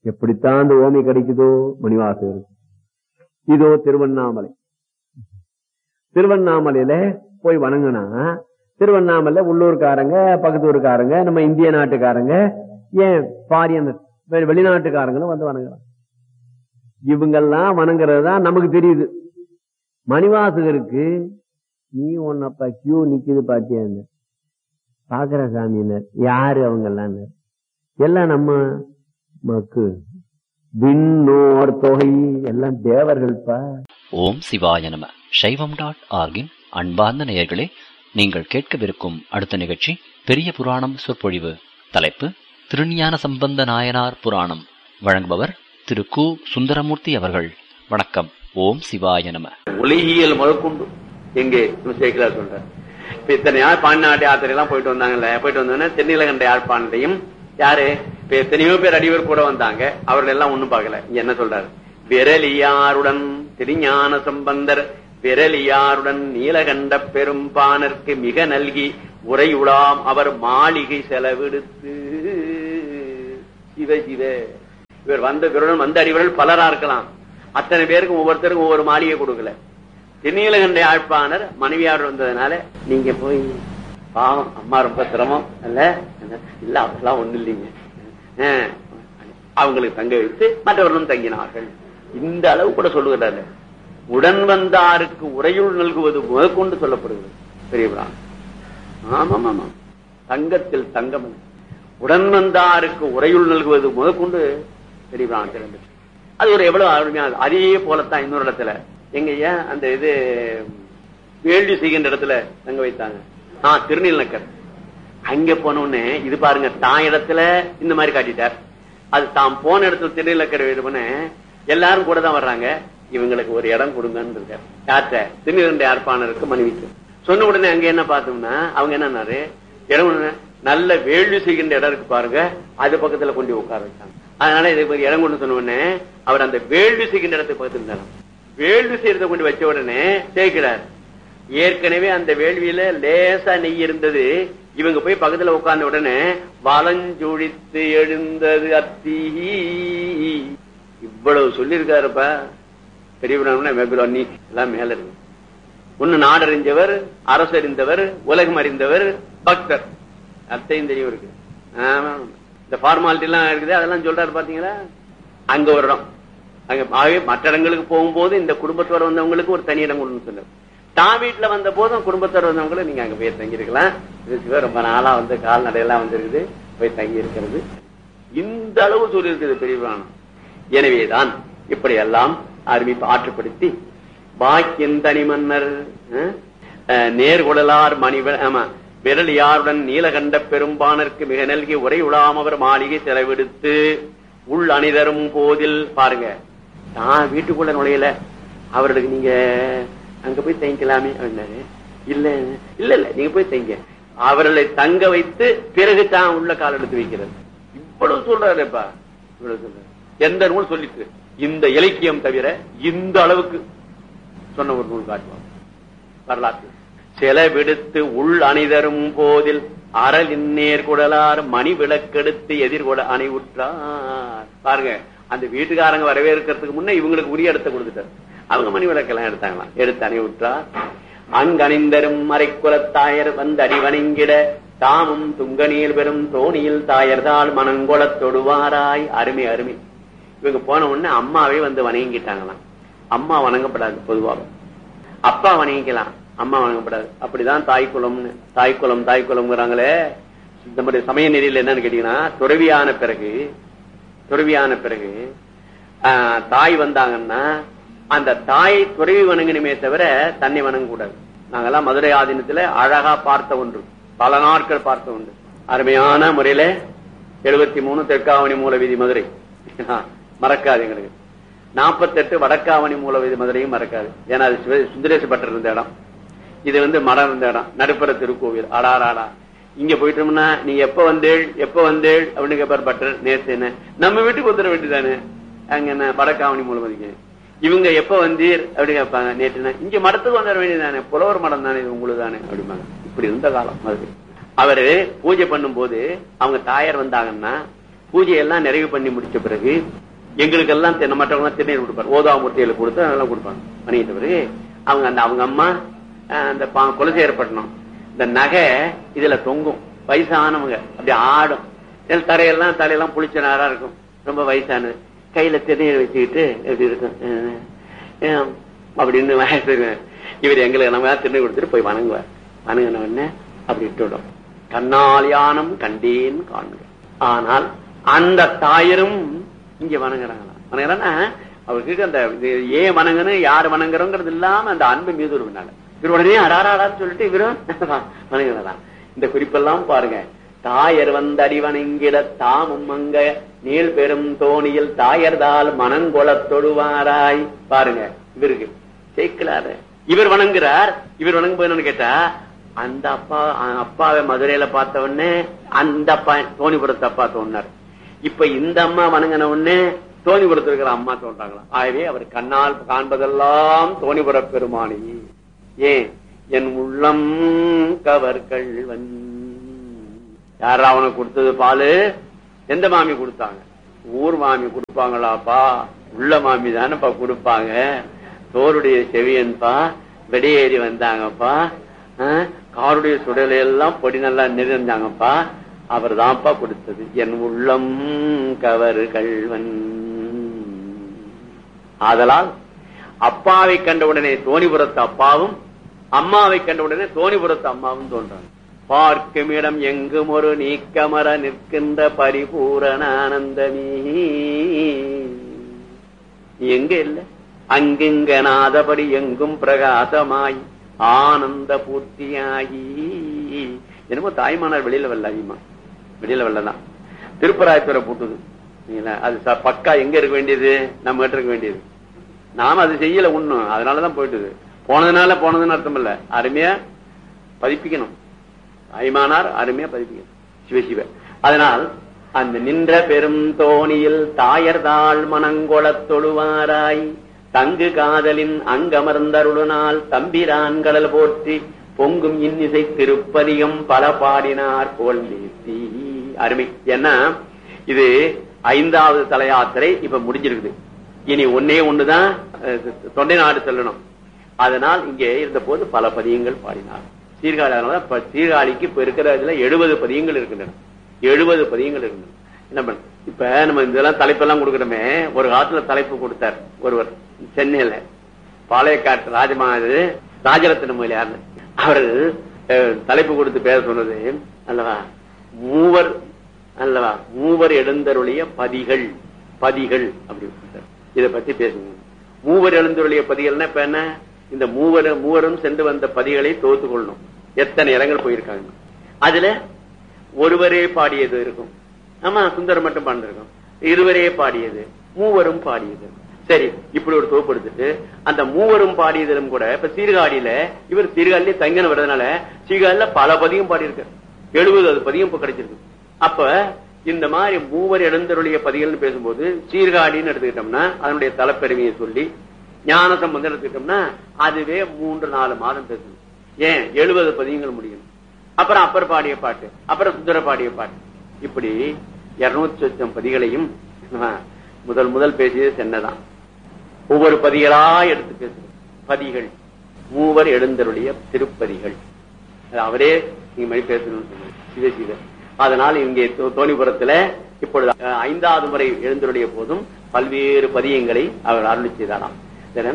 எப்படித்தான் அந்த ஓமை கிடைக்குதோ மணிவாசகருக்கு இதோ திருவண்ணாமலை திருவண்ணாமலையில போய் வணங்கினா திருவண்ணாமலை உள்ளூர்காரங்க பக்கத்து ஊருக்காரங்க நம்ம இந்திய நாட்டுக்காரங்க ஏன் பாரியன் வெளிநாட்டுக்காரங்களும் வந்து வணங்குறாங்க இவங்கெல்லாம் வணங்குறது தான் நமக்கு தெரியுது மணிவாசகருக்கு நீ உன்னப்ப கியூ நிக்குது பாத்தியான்னு பாக்குற சாமியினர் யாரு அவங்க எல்லாம் எல்லாம் நம்ம மக்கு விண்ணோர் தொகை எல்லாம் தேவர்கள்ப்பா ஓம் சிவாய நம சைவம் டாட் ஆர்கின் அன்பார்ந்த நேயர்களே நீங்கள் கேட்கவிருக்கும் அடுத்த நிகழ்ச்சி பெரிய புராணம் சொற்பொழிவு தலைப்பு திருஞான சம்பந்த நாயனார் புராணம் வழங்குபவர் திரு கு சுந்தரமூர்த்தி அவர்கள் வணக்கம் ஓம் சிவாய நம உலகியல் முதற்கொண்டு எங்கே சேர்க்கிறார் சொல்றார் இப்ப இத்தனை யாழ் பாண்டிநாட்டு யாத்திரை எல்லாம் போயிட்டு வந்தாங்கல்ல போயிட்டு வந்தோடனே தென்னிலகண்ட யாழ்ப்பாணத்தையும் யாரு இப்ப எத்தனையோ பேர் அடிவர் கூட வந்தாங்க அவர்கள் எல்லாம் ஒண்ணும் பார்க்கல இங்க என்ன சொல்றாரு விரலியாருடன் திருஞான சம்பந்தர் விரலியாருடன் நீலகண்ட பெரும்பானருக்கு மிக நல்கி உரையுலாம் அவர் மாளிகை செலவெடுத்து சிவ சிவ இவர் வந்த விரலும் வந்த அடிவர்கள் பலரா இருக்கலாம் அத்தனை பேருக்கும் ஒவ்வொருத்தருக்கும் ஒவ்வொரு மாளிகை கொடுக்கல திருநீலகண்ட யாழ்ப்பாணர் மனைவியார் வந்ததுனால நீங்க போய் பாவம் அம்மா ரொம்ப சிரமம் இல்ல இல்ல அதெல்லாம் ஒண்ணு இல்லைங்க ஆஹ், அவங்களுக்கு தங்க வைத்து மற்றவர்களும் தங்கினார்கள் இந்த அளவு கூட சொல்லுகிறாரு உடன் வந்தாருக்கு உரையுள் நல்குவது முதற்கொண்டு சொல்லப்படுகிறது பெரியவரான் ஆமாம் ஆமாம் தங்கத்தில் தங்கம் உடன் வந்தாருக்கு உரையுள் நல்குவது முதற்கொண்டு பெரியவரான் திறந்து அது ஒரு எவ்வளவு அருமையான அதே போலத்தான் இன்னொரு இடத்துல எங்கய்யா அந்த இது வேள்வி செய்கின்ற இடத்துல தங்க வைத்தாங்க ஆ திருநீலக்கர் அங்க போன உடனே இது பாருங்க தான் இடத்துல இந்த மாதிரி காட்டிட்டார் அது தாம் போன இடத்துல திருநீலக்கர் இது பண்ண எல்லாரும் கூட தான் வர்றாங்க இவங்களுக்கு ஒரு இடம் கொடுங்கன்னு இருக்காரு யார்கிட்ட திருநீலண்ட யாழ்ப்பாணருக்கு மனைவிக்கு சொன்ன உடனே அங்க என்ன பார்த்தோம்னா அவங்க என்னன்னாரு இடம் ஒண்ணு, நல்ல வேள்வி செய்கின்ற இடம் இருக்கு பாருங்க அது பக்கத்துல கொண்டு போய் உட்கார வச்சாங்க அதனால இதுக்கு ஒரு இடம் கொண்டு சொன்ன உடனே அவர் அந்த வேள்வி செய்கின்ற இடத்துக்கு பக்கத்துல இருந்தாராம் வேள்வி செய்யறத கொண்டு வச்ச உடனே சேர்க்கிறார் ஏற்கனவே அந்த வேள்வியில லேசா நெய் இருந்தது இவங்க போய் பக்கத்துல உட்கார்ந்த உடனே வலஞ்சுழித்து எழுந்தது அத்தி இவ்வளவு சொல்லியிருக்காருப்பா பெரிய பிராமணன் நீ எல்லாம் மேல இருக்கு ஒண்ணு நாடறிஞ்சவர் அரசறிந்தவர் உலகம் அறிந்தவர் பக்தர் அத்தையும் தெரியும் இருக்கு ஆமா. இந்த ஃபார்மாலிட்டி எல்லாம் இருக்குது அதெல்லாம் சொல்றாரு பாத்தீங்களா அங்க ஒரு இடம் அங்க ஆகவே மற்ற இடங்களுக்கு போகும்போது இந்த குடும்பத்தோட வந்தவங்களுக்கு ஒரு தனி இடம் கொடுன்னு சொன்னார் தான் வீட்டுல வந்த போதும் குடும்பத்தோட வந்தவங்களும் நீங்க அங்க போய் தங்கி இருக்கலாம் இது சிவ ரொம்ப நாளா வந்து கால்நடையெல்லாம் வந்திருக்குது போய் தங்கி இருக்கிறது இந்த அளவு சொல்லி இருக்குது பெரிய புராணம் எனவேதான் இப்படி எல்லாம் அருமை ஆற்றுப்படுத்தி பாக்கியன் தனி மன்னர் அஹ், அஹ், நேர்குழலார் மணிவ ஆமா விரல் யாருடன் நீலகண்ட பெரும்பானருக்கு மிக நல்கி உரை உலாமவர் மாளிகை செலவெடுத்து உள் அணிதரும் போதில் பாருங்க நான் வீட்டுக்குள்ள நுழையல அவர்களுக்கு நீங்க அங்க போய் தங்கிக்கலாமே அப்படின்னாரு இல்ல இல்ல இல்ல நீங்க போய் தங்க அவர்களை தங்க வைத்து பிறகு தான் உள்ள கால் எடுத்து வைக்கிறது இவ்வளவு சொல்றாருப்பா இவ்வளவு சொல்றாரு எந்த நூல் சொல்லிட்டு இந்த இலக்கியம் தவிர இந்த அளவுக்கு சொன்ன ஒரு நூல் காட்டுவாங்க வரலாற்று செலவிடுத்து உள் அணிதரும் போதில் அறல் இந்நேர் குடலார் மணி விளக்கெடுத்து எதிர்கொட அணிவுற்றார் பாருங்க அந்த வீட்டுக்காரங்க வரவேற்கிறதுக்கு முன்ன இவங்களுக்கு உரிய இடத்தை கொடுத்துட்டார் அவங்க மணி விளக்கெல்லாம் எடுத்தாங்களாம் எடுத்து அணிவுற்றார் அங்கணிந்தரும் மறைக்குலத்தாயர் வந்து அடிவணங்கிட தாமும் துங்கநீர் பெறும் தோணியில் தாயர்தாள் மனங்கொளத் தொடுவாராய் அருமை அருமை இவங்க போன உடனே அம்மாவே வந்து வணங்கிட்டாங்களாம் அம்மா வணங்கப்படாது பொதுவாக அப்பா வணங்கிக்கலாம் அம்மா வணங்கப்படாது அப்படிதான் தாய் குலம்னு தாய் குலம் தாய் குலம்ங்கிறாங்களே நம்முடைய சமய நெறியில் என்னன்னு கேட்டீங்கன்னா துறவியான பிறகு துறவியான பிறகு ஆஹ், தாய் வந்தாங்கன்னா அந்த தாய் துறவி வணங்கணுமே தவிர தன்னை வணங்கக்கூடாது நாங்கெல்லாம் மதுரை ஆதீனத்துல அழகா பார்த்த ஒன்று பல நாட்கள் பார்த்த ஒன்று அருமையான முறையில எழுபத்தி மூணு தெற்காவணி மூல வீதி மதுரை மறக்காது எங்களுக்கு நாற்பத்தெட்டு வடக்காவணி மூல வீதி மதுரையும் மறக்காது ஏன்னா அது சிவ- சுந்தரேச பட்டர் இருந்த இடம் இது வந்து மடம் இருந்த இடம் நடுப்புற திருக்கோவில் அடாராடா இங்க போயிட்டோம்னா நீங்க எப்ப வந்தேள் எப்ப வந்தேள் அப்படின்னு கேட்பார் பட்டர் நேத்து என்ன நம்ம வீட்டுக்கு வந்துட வேண்டியதானே அங்க என்ன வடக்காவணி மூலமதிக்கு இவங்க எப்ப வந்தீர் அப்படி கேட்பாங்க நேற்று இங்க மடத்துக்கு வந்துட வேண்டியதானே புலவர் மடம் தானே இது உங்களுக்கு தானே அப்படிம்பாங்க இப்படி இருந்த காலம் மதுரை அவரு பூஜை பண்ணும்போது அவங்க தாயார் வந்தாங்கன்னா பூஜையெல்லாம் நிறைவு பண்ணி முடிச்ச பிறகு எங்களுக்கெல்லாம் தென்னை மற்றவங்க திருநீர் கொடுப்பார் ஓதாமூர்த்திகளை கொடுத்து அதெல்லாம் கொடுப்பாங்க பண்ணிட்ட பிறகு அவங்க அந்த அவங்க அம்மா அஹ், அந்த பா- குலசேரப்பட்டணும் இந்த நகை இதுல தொங்கும் வயசானவங்க அப்படி ஆடும் இதுல தரையெல்லாம் தலையெல்லாம் புளிச்ச நேரா இருக்கும் ரொம்ப வயசானது கையில திருநீர் வச்சுக்கிட்டு எப்படி இருக்கும் அஹ், அஹ், அப்படின்னு வயசு இவர் எங்களுக்கு நம்ம திருநீர் கொடுத்துட்டு போய் வணங்குவார் வணங்கின உடனே அப்படி விட்டுவிடும் கண்ணால் யானம் கண்டேன் காண்க ஆனால் அந்த தாயரும் இங்க வணங்குறாங்களா வணங்குறாங்கன்னா அவருக்கு அந்த இது ஏன் வணங்கணும் யார் வணங்குறோங்கிறது இல்லாம அந்த அன்பு மீது ஒரு இவர் உடனே அடாராடான்னு சொல்லிட்டு இவரும் வணங்குறதா இந்த குறிப்பெல்லாம் பாருங்க தாயர் வந்தடி வணங்கிட தாமும் அங்க நீள் பெரும் தோணியில் தாயர்தால் மனங்கொளத் தொழுவாராய் பாருங்க இவருக்கு சேர்க்கலாரு இவர் வணங்குறார் இவர் வணங்கும் என்னன்னு கேட்டா அந்த அப்பா அ- அப்பாவை மதுரையில பார்த்த உடனே அந்த அப்பா தோணிபுரத்து அப்பா தோணினார் இப்ப இந்த அம்மா வணங்கின உடனே தோணிபுரத்தில் இருக்கிற அம்மா தோன்றாங்களாம் ஆகவே அவர் கண்ணால் காண்பதெல்லாம் தோணிபுர பெருமானி ஏன் என் உள்ளம் கவர் கள்வன் யாரா அவனுக்கு கொடுத்தது பாலு எந்த மாமி கொடுத்தாங்க ஊர் மாமி கொடுப்பாங்களாப்பா உள்ள மாமி தானேப்பா கொடுப்பாங்க தோருடைய செவியன்பா வெடியேறி வந்தாங்கப்பா ஆ, காருடைய சுடலை எல்லாம் பொடி நல்லா நிறைந்தாங்கப்பா அவர் தான்ப்பா கொடுத்தது என் உள்ளம் கவர் கள்வன் ஆதலால் அப்பாவை கண்டவுடனே தோணிபுரத்து அப்பாவும் அம்மாவை கண்டவுடனே தோணிபுரத்து அம்மாவும் தோன்றாங்க பார்க்கும் இடம் எங்கும் ஒரு நீக்கமர நிற்கின்ற பரிபூரண ஆனந்தமே நீ எங்க இல்ல அங்கிங்க நாதபடி எங்கும் பிரகாசமாய் ஆனந்த பூர்த்தியாகி என்னமோ தாய்மானார் வெளியில வரல அதிகமா வெளியில வரலதான் திருப்பராயத்துறை பூட்டுது சரிங்களா? அது ச- பக்கா எங்க இருக்க வேண்டியது நம்ம கிட்ட இருக்க வேண்டியது நாம அது செய்யல ஒண்ணும் அதனாலதான் போயிட்டுது போனதுனால போனதுன்னு அர்த்தம் இல்ல அருமையா பதிப்பிக்கணும் ஐமானார் அருமையா பதிப்பிக்கணும் சிவசிவ அதனால் அந்த நின்ற பெரும் தோணியில் தாயர்தாள் மனங்கொளத் தொழுவாராய் தங்கு காதலின் அங்கமர்ந்தருளுனால் தம்பிரான் கடல் போற்றி பொங்கும் இன்னிசை திருப்பதிகம் பல பாடினார் போல் நேர்த்தி அருமை ஏன்னா இது ஐந்தாவது தல யாத்திரை இப்ப முடிஞ்சிருக்குது இனி ஒன்னே ஒண்ணுதான் அஹ், தொண்டை நாடு செல்லணும் அதனால் இங்கே இருந்த போது பல பதியங்கள் பாடினார் சீர்காழி அதனால இப்ப சீர்காழிக்கு இப்ப இருக்கிற இதுல எழுபது பதியங்கள் இருக்கின்றன எழுபது பதியங்கள் இருக்கின்றன என்ன பண்ண இப்ப நம்ம இதெல்லாம் தலைப்பெல்லாம் கொடுக்கிறோமே ஒரு காலத்துல தலைப்பு கொடுத்தார் ஒருவர் சென்னையில பாளையக்காட்டு ராஜமாது ராஜரத்ன முதலியார் அவர் அஹ், தலைப்பு கொடுத்து பேச சொன்னது அல்லவா மூவர் அல்லவா மூவர் எழுந்தருளிய பதிகள் பதிகள் அப்படி கொடுத்தார். இத பத்தி பேசுங்க மூவர் எழுந்தருளிய பதிகள்னா இப்ப என்ன இந்த மூவர் மூவரும் சென்று வந்த பதிகளை தோத்து கொள்ளணும் எத்தனை இடங்கள் போயிருக்காங்க அதுல ஒருவரே பாடியது இருக்கும் ஆமா சுந்தரம் மட்டும் பாடிருக்கும் இருவரே பாடியது மூவரும் பாடியது சரி இப்படி ஒரு தொகுப்பு எடுத்துட்டு அந்த மூவரும் பாடியதிலும் கூட இப்ப சீர்காழியில இவர் சீர்காழிலே தங்கின வர்றதுனால சீர்காழில பல பதியும் பாடியிருக்காரு எழுபது அது பதியும் இப்ப கிடைச்சிருக்கு அப்ப இந்த மாதிரி மூவர் எழுந்தருளிய பதிகள்னு பேசும்போது சீர்காழின்னு எடுத்துக்கிட்டோம்னா அதனுடைய தலைப்பெருமையை சொல்லி ஞான சம்பந்தம் எடுத்துக்கிட்டோம்னா அதுவே மூன்று நாலு மாதம் பேசணும் ஏன் எழுபது பதியங்கள் முடியும் அப்புறம் அப்பர் பாடிய பாட்டு அப்புறம் சுந்தர பாடிய பாட்டு இப்படி இருநூத்தி சொச்சம் பதிகளையும் ஆ, முதல் முதல் பேசியது சென்னதான் ஒவ்வொரு பதிகளா எடுத்து பேசுறோம் பதிகள் மூவர் எழுந்தருடைய திருப்பதிகள் அது அவரே நீங்க மாதிரி பேசணும்னு சொன்னார் சிவ சிவ அதனால் இங்கே தோ- தோணிபுரத்துல இப்பொழுது அஹ், ஐந்தாவது முறை எழுந்தருடைய போதும் பல்வேறு பதியங்களை அவர் அருளி செய்தாராம் இதன்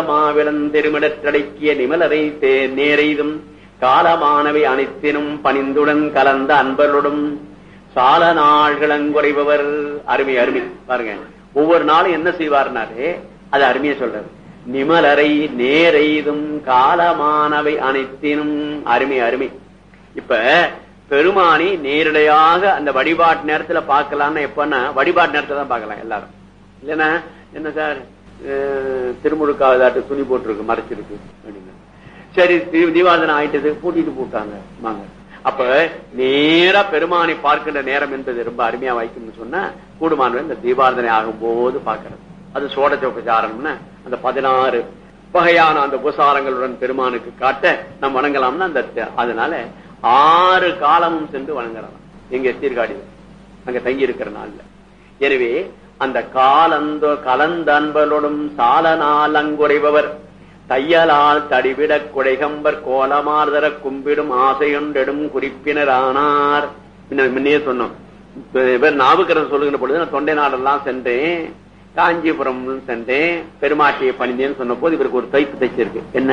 நீலமாவிளந்தெருமிடற்றடக்கிய நிமலரை தே- நேரெய்தும் காலமானவை அனைத்தினும் பணிந்துடன் கலந்த அன்பர்களுடன் சால நாள்களங்குறைபவர் அருமை அருமை பாருங்க ஒவ்வொரு நாளும் என்ன செய்வார்னாரு அது அருமையா சொல்றாரு நிமலரை நேரெய்தும் காலமானவை அனைத்தினும் அருமை அருமை இப்ப பெருமானி நேரடியாக அந்த வழிபாட்டு நேரத்துல பார்க்கலாம்னு எப்பன்னா வழிபாட்டு நேரத்துல தான் பார்க்கலாம் எல்லாரும் இல்லைன்னா என்ன சார் அஹ், திருமுழுக்காவதாட்டு துணி போட்டிருக்கு மறைச்சிருக்கு அப்படின்னா சரி தி- தீபாவளி ஆயிட்டது பூட்டிட்டு போட்டாங்க வாங்க அப்ப நேரா பெருமானை பார்க்கின்ற நேரம் என்பது ரொம்ப அருமையா வைக்கணும்னு சொன்னா கூடுமானவர் இந்த தீபாரதனை ஆகும் போது பார்க்கிறது அது சோட சோப்பச்சாரம்னு அந்த பதினாறு வகையான அந்த உபசாரங்களுடன் பெருமானுக்கு காட்ட நம்ம வணங்கலாம்னா அந்த த- அதனால ஆறு காலமும் சென்று வணங்கலாம் எங்க சீர்காழியில் அங்க தங்கி இருக்கிற நாள்ல எனவே அந்த காலந்த கலந்த அன்பலோடும் சால நாள் அங்குறைபவர் தையலால் தடிவிடக் குடைகம்பர் கோலமார்தர கும்பிடும் ஆசையொண்டெடும் குறிப்பினரானார் முன்ன- முன்னே சொன்னோம் இப்ப இவர் நாவுக்கரசர் சொல்லுகிற பொழுது நான் தொண்டை நாடெல்லாம் சென்றேன் காஞ்சிபுரம் சென்றேன் பெருமாட்டியை பணிந்தேன்னு சொன்ன போது இவருக்கு ஒரு தைப்பு தைச்சிருக்கு என்ன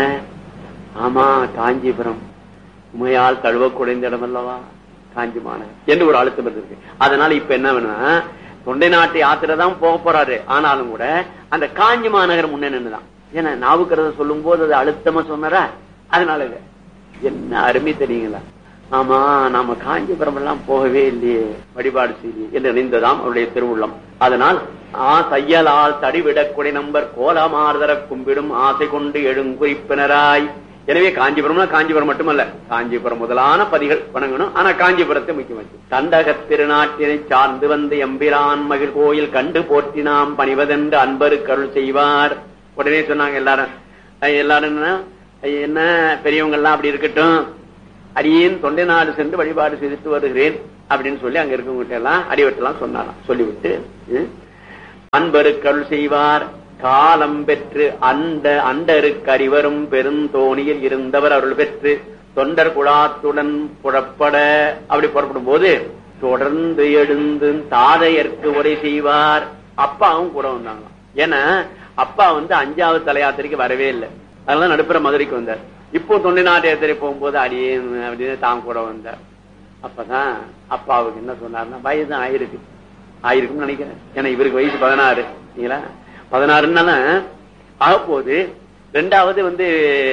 ஆமா காஞ்சிபுரம் உமையால் தழுவ குறைந்த இடம் அல்லவா காஞ்சி மாநகர் என்று ஒரு அழுத்தம் இருக்கு அதனால இப்ப என்ன வேணும்னா தொண்டை நாட்டு யாத்திரை தான் போக போறாரு ஆனாலும் கூட அந்த காஞ்சி மாநகர் முன்னே நின்னுதான் ஏன்னா நாவுக்கரசர் சொல்லும் போது அது அழுத்தமா சொன்னாரா அதனால இது. என்ன அருமை தெரியுங்களா ஆமா நாம காஞ்சிபுரம் எல்லாம் போகவே இல்லையே வழிபாடு செய்யலையே என்று நினைந்ததாம் அவருடைய திருவுள்ளம் அதனால் ஆ தையலால் தடிவிடக்குடை நம்பர் கோலமார்தர கும்பிடும் ஆசை கொண்டு எழுங்குறிப்பினராய் எனவே காஞ்சிபுரம்னா காஞ்சிபுரம் மட்டுமல்ல காஞ்சிபுரம் முதலான பதிகள் வணங்கணும் ஆனா காஞ்சிபுரத்தை முக்கியம் வச்சு தண்டக திருநாட்டினை சார்ந்து வந்து எம்பிரான் மகிழ் கோயில் கண்டு போற்றி நாம் பணிவதென்று அன்பருக்கு அருள் செய்வார் உடனே சொன்னாங்க எல்லாரும் அஹ் எல்லாரும் என்ன அஹ் என்ன பெரியவங்க எல்லாம் அப்படி இருக்கட்டும் அடியேன் தொண்டை நாடு சென்று வழிபாடு செய்துட்டு வருகிறேன் அப்படின்னு சொல்லி அங்க இருக்கவங்க எல்லாம் அடிவட்டெல்லாம் சொன்னாராம் சொல்லிவிட்டு ம், அன்பருக்கருள் செய்வார் காலம் பெற்று அந்த அண்டருக்கு அறிவரும் பெருந்தோணியில் இருந்தவர் அருள் பெற்று தொண்டர் குழாத்துடன் புறப்பட அப்படி புறப்படும் போது தொடர்ந்து எழுந்து தாதையர்க்கு உரை செய்வார் அப்பாவும் கூட வந்தாங்க ஏன்னா அப்பா வந்து அஞ்சாவது தலையாத்திரைக்கு வரவே இல்லை அதனால நடுப்புற மதுரைக்கு வந்தார் இப்போ தொண்டை நாட்டு யாத்திரை போகும்போது அடியே அப்படின்னு தான் கூட வந்தார் அப்பதான் அப்பாவுக்கு என்ன சொன்னார்னா வயது தான் ஆயிருக்கு ஆயிருக்கும்னு நினைக்கிறேன் ஏன்னா இவருக்கு வயசு பதினாறு சரிங்களா பதினாறுன்னா ஆகப்போது ரெண்டாவது வந்து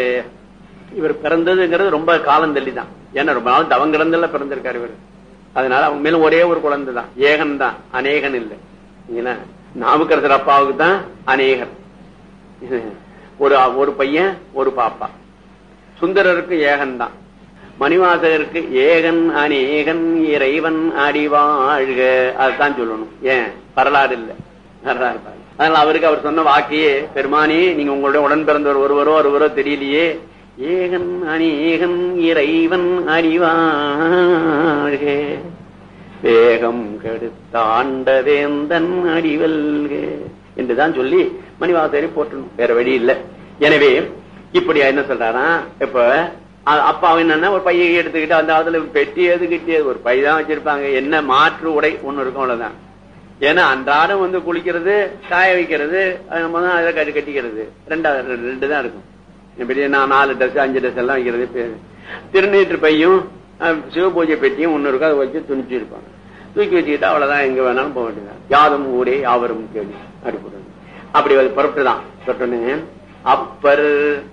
இவர் பிறந்ததுங்கிறது ரொம்ப காலம் தள்ளி தான் ஏன்னா ரொம்ப நாள் தவம் கிடந்தல பிறந்திருக்காரு இவர் அதனால அவங்க மேலும் ஒரே ஒரு குழந்தை தான் ஏகன் தான் அநேகன் இல்லை சரிங்களா நாவுக்கரசர் அப்பாவுக்கு தான் அநேகன் ஒரு ஒரு பையன் ஒரு பாப்பா சுந்தரருக்கு ஏகன் தான் மணிவாசகருக்கு ஏகன் அநேகன் இறைவன் அடிவாழ்க அதுதான் சொல்லணும் ஏன் வரலாறு இல்ல வரலாறு பாருங்க. அதனால அவருக்கு அவர் சொன்ன வாக்கையே பெருமானே நீங்க உங்களுடைய உடன் பிறந்தவர் ஒருவரோ ஒருவரோ தெரியலையே ஏகன் அநேகன் இறைவன் அடிவாழ்க வேகம் கெடுத்தாண்ட வேந்தன் அடிவல்க என்றுதான் சொல்லி மணிவாசகரை போற்றணும் வேற வழி இல்லை எனவே இப்படி என்ன சொல்றாரா இப்ப அ- அப்பா என்னன்னா ஒரு பையை எடுத்துக்கிட்டு அந்த காலத்துல பெட்டி எது கிட்டியது ஒரு பை தான் வச்சிருப்பாங்க என்ன மாற்று உடை ஒண்ணு இருக்கும் அவ்வளவுதான் ஏன்னா அன்றாடம் வந்து குளிக்கிறது காய வைக்கிறது அது நம்ம தான் அதை கட்டி கட்டிக்கிறது ரெண்டாவது ரெண்டு- ரெண்டு தான் இருக்கும் பெரிய நான் நாலு ட்ரெஸ் அஞ்சு ட்ரெஸ் எல்லாம் வைக்கிறது பெ- திருநீற்று பையும் அஹ், சிவபூஜை பெட்டியும் ஒண்ணு இருக்கும் அதை வச்சு துணிச்சு இருப்பாங்க தூக்கி வச்சுக்கிட்டு அவ்வளவுதான் எங்க வேணாலும் போக வேண்டியதான் யாதும் ஊரே யாவரும் கேள்வி அப்படி போடுறது. அப்படி அது புறப்பட்டுதான் சொன்னேன் அப்பர்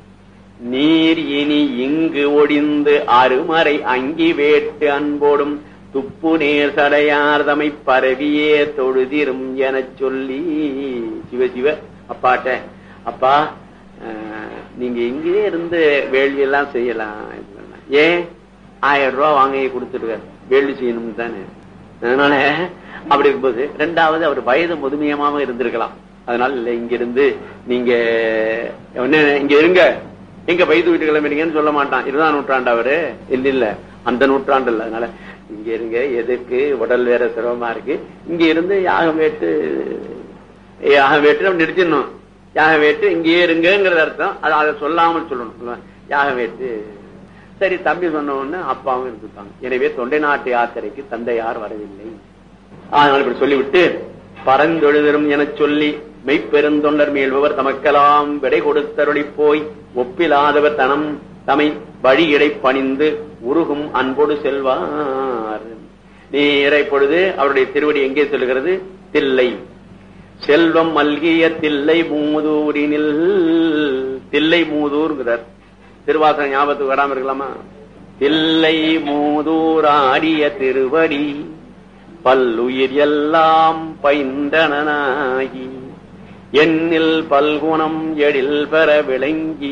நீர் இனி இங்கு ஒடிந்து அருமறை அங்கி வேட்டு அன்போடும் துப்பு நேர் சடையார்தமை பரவியே தொழுதிரும் எனச் சொல்லி சிவ சிவ அப்பாட்ட அப்பா அஹ், நீங்க இங்கேயே இருந்து வேள்வி எல்லாம் செய்யலாம் ஏன் ஆயிரம் ரூபாய் வாங்கி கொடுத்துருக்காரு வேள்வி செய்யணும் தானே அதனால அப்படி இருக்கும்போது ரெண்டாவது அவர் வயது முதுமையமாக இருந்திருக்கலாம் அதனால இல்ல இங்க இருந்து நீங்க என்ன இங்க இருங்க எங்க வயது வீட்டு கிளம்பினீங்கன்னு சொல்ல மாட்டான் இருபதாம் நூற்றாண்டு அவரு இல்ல இல்ல அந்த நூற்றாண்டு இல்ல அதனால இங்க இருங்க எதுக்கு உடல் வேற சிரமமா இருக்கு இங்க இருந்து யாகம் வேட்டு யாகம் வேட்டு நம்ம நிறுத்திடணும் யாகம் வேட்டு இங்கேயே இருங்கிறது அர்த்தம் அது அதை சொல்லாமல் சொல்லணும் யாகம் வேட்டு சரி தம்பி சொன்ன உடனே அப்பாவும் இருந்துட்டாங்க எனவே தொண்டை நாட்டு யாத்திரைக்கு தந்தையார் வரவில்லை அதனால இப்படி சொல்லிவிட்டு பரந்தொழுதரும் எனச் சொல்லி மெய்ப்பெருந்தொண்டர் மீள்பவர் தமக்கெல்லாம் விடை கொடுத்தருளி போய் ஒப்பிலாதவர் தனம் தமை வழியிடை பணிந்து உருகும் அன்போடு செல்வார் நேரை பொழுது அவருடைய திருவடி எங்கே சொல்லுகிறது தில்லை செல்வம் மல்கிய தில்லை மூதூரினில் தில்லை மூதூர்ங்கிறார் திருவாசகம் ஞாபகத்துக்கு வராம இருக்கலாமா தில்லை மூதூர் ஆடிய திருவடி பல்லுயிர் எல்லாம் பைந்தனாகி எண்ணில் பல்குணம் எழில் பெற விளங்கி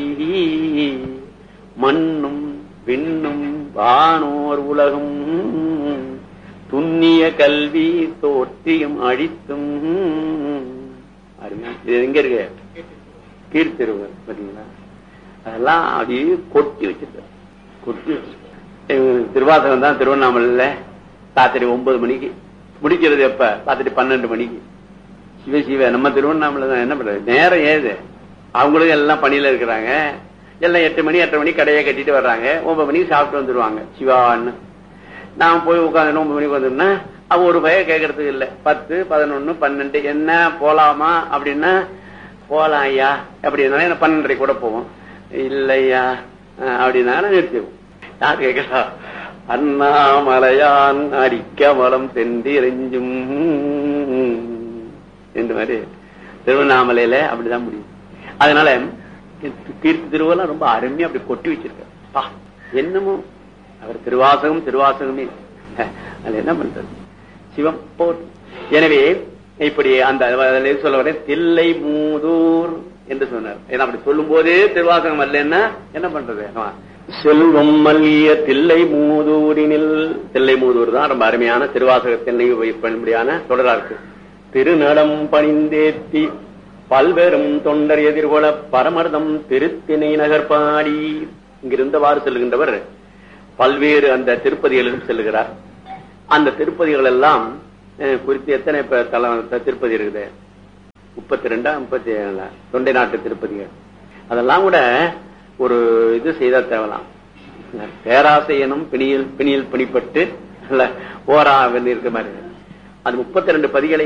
மண்ணும் விண்ணும் வானோர் உலகும் துண்ணிய கல்வி தோற்றியும் அழித்தும் அருமையா. இது எங்க இருக்கு கீர்த்திருவர் பாத்தீங்களா அதெல்லாம் அப்படியே கொட்டி வச்சிருக்காரு கொட்டி வச்சிருக்காரு திருவாசகம் தான் திருவண்ணாமலையில ராத்திரி ஒன்பது மணிக்கு முடிக்கிறது எப்ப ராத்திரி பன்னெண்டு மணிக்கு சிவ சிவ நம்ம திருவண்ணாமலை தான் என்ன பண்றது நேரம் ஏது அவங்களும் எல்லாம் பணியில இருக்கிறாங்க எல்லாம் எட்டு மணி எட்டரை மணி கடையை கட்டிட்டு வர்றாங்க ஒன்பது மணிக்கு சாப்பிட்டு வந்துருவாங்க சிவான்னு நான் போய் உட்காந்து ஒன்பது மணிக்கு வந்தோம்னா அவன் ஒரு பையன் கேட்கறதுக்கு இல்ல பத்து பதினொன்னு பன்னெண்டு என்ன போலாமா அப்படின்னா போலாம் ஐயா அப்படின்னா என்ன பன்னெண்டரை கூட போவோம் இல்லையா அஹ் அப்படின்னா நிறுத்திடுவோம் யார் கேட்கறா அண்ணாமலையான் அடிக்கமலம் சென்றிரெஞ்சும் இந்த மாதிரி திருவண்ணாமலையில அப்படிதான் முடியும் அதனால தீர்த்து திருவெல்லாம் ரொம்ப அருமையா அப்படி கொட்டி வச்சிருக்காரு பா, என்னமோ அவர் திருவாசகம் திருவாசகமே அது என்ன பண்றது சிவம் போர் எனவே இப்படி அந்த அதுல எது சொல்ல வரேன் தில்லை மூதூர் என்று சொன்னார் ஏன்னா அப்படி சொல்லும் போதே திருவாசகம் அல்லன்னா என்ன பண்றது ஆமா. செல்வம் மல்லிய தில்லை மூதூரினில் தில்லை மூதூர் தான் ரொம்ப அருமையான திருவாசகத்தினை பயன்படியான தொடரா இருக்கு திருநடம் பணிந்தேத்தி பல்வேறும் தொண்டர் எதிர்கொள பரமர்தம் திருத்தினை நகர்பாடி இங்கிருந்தவாறு செல்கின்றவர் பல்வேறு அந்த திருப்பதிகளுக்கும் செல்கிறார் அந்த திருப்பதிகள் எல்லாம் அஹ், குறித்து எத்தனை இப்ப தல திருப்பதி இருக்குது முப்பத்தி ரெண்டா முப்பத்தி ஏழா தொண்டை நாட்டு திருப்பதிகள் அதெல்லாம் கூட ஒரு இது செய்தா தேவலாம் பேராசை எனும் பிணியில் பிணியில் பிணிப்பட்டு இல்ல ஓரா இருக்க மாதிரி அது முப்பத்தி ரெண்டு பதிகளை